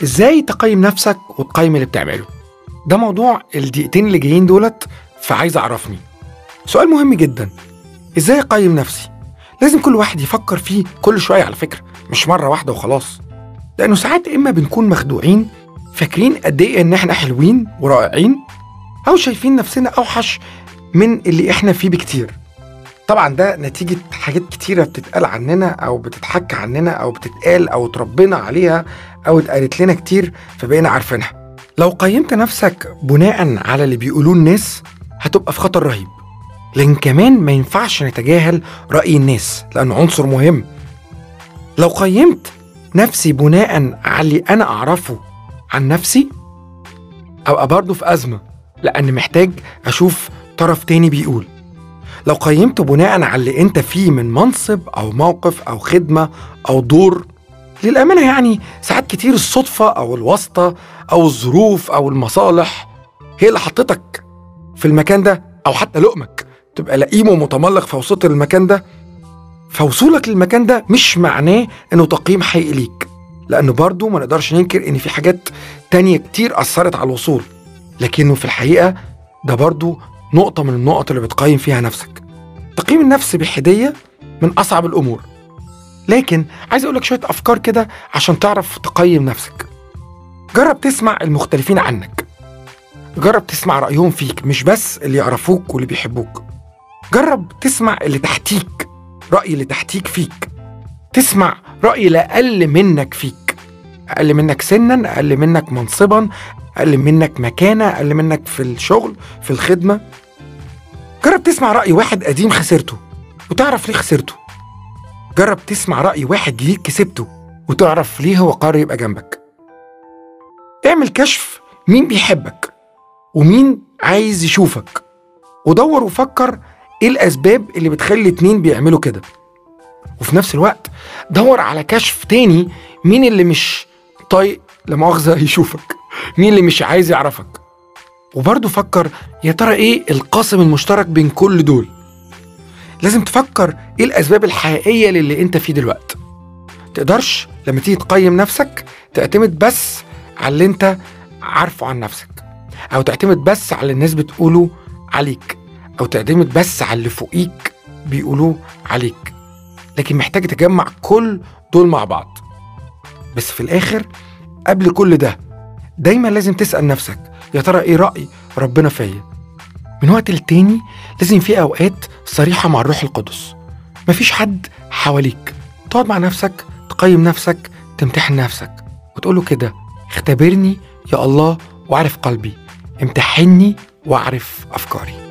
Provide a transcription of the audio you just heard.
ازاي تقيم نفسك وتقيم اللي بتعمله ده موضوع الدقيقتين اللي جايين دولت فعايز اعرفني سؤال مهم جدا ازاي اقيم نفسي لازم كل واحد يفكر فيه كل شويه على فكره مش مره واحده وخلاص لانه ساعات اما بنكون مخدوعين فاكرين قد ايه ان احنا حلوين ورائعين او شايفين نفسنا اوحش من اللي احنا فيه بكتير طبعا ده نتيجة حاجات كتيرة بتتقال عننا أو بتتحكى عننا أو بتتقال أو اتربينا عليها أو اتقالت لنا كتير فبقينا عارفينها لو قيمت نفسك بناء على اللي بيقولوه الناس هتبقى في خطر رهيب لكن كمان ما ينفعش نتجاهل رأي الناس لأنه عنصر مهم لو قيمت نفسي بناء على اللي أنا أعرفه عن نفسي أبقى برضه في أزمة لأن محتاج أشوف طرف تاني بيقول لو قيمت بناء على اللي انت فيه من منصب او موقف او خدمه او دور للامانه يعني ساعات كتير الصدفه او الواسطه او الظروف او المصالح هي اللي حطتك في المكان ده او حتى لقمك تبقى لئيم ومتملق فوصلت للمكان ده فوصولك للمكان ده مش معناه انه تقييم حقيقي ليك لانه برضه ما نقدرش ننكر ان في حاجات تانية كتير اثرت على الوصول لكنه في الحقيقه ده برضه نقطة من النقط اللي بتقيم فيها نفسك تقييم النفس بحدية من أصعب الأمور لكن عايز أقولك شوية أفكار كده عشان تعرف تقيم نفسك جرب تسمع المختلفين عنك جرب تسمع رأيهم فيك مش بس اللي يعرفوك واللي بيحبوك جرب تسمع اللي تحتيك رأي اللي تحتيك فيك تسمع رأي الأقل منك فيك أقل منك سنا أقل منك منصبا أقل منك مكانة أقل منك في الشغل في الخدمة جرب تسمع رأي واحد قديم خسرته وتعرف ليه خسرته جرب تسمع رأي واحد جديد كسبته وتعرف ليه هو قرر يبقى جنبك اعمل كشف مين بيحبك ومين عايز يشوفك ودور وفكر ايه الأسباب اللي بتخلي الاتنين بيعملوا كده وفي نفس الوقت دور على كشف تاني مين اللي مش طايق لمؤاخذة يشوفك مين اللي مش عايز يعرفك وبرضه فكر يا ترى ايه القاسم المشترك بين كل دول لازم تفكر ايه الاسباب الحقيقيه للي انت فيه دلوقتي تقدرش لما تيجي تقيم نفسك تعتمد بس على اللي انت عارفه عن نفسك او تعتمد بس على اللي الناس بتقوله عليك او تعتمد بس على اللي فوقيك بيقولوه عليك لكن محتاج تجمع كل دول مع بعض بس في الاخر قبل كل ده دايما لازم تسأل نفسك يا ترى ايه رأي ربنا فيا من وقت للتاني لازم في اوقات صريحة مع الروح القدس مفيش حد حواليك تقعد مع نفسك تقيم نفسك تمتحن نفسك وتقوله كده اختبرني يا الله واعرف قلبي امتحني واعرف افكاري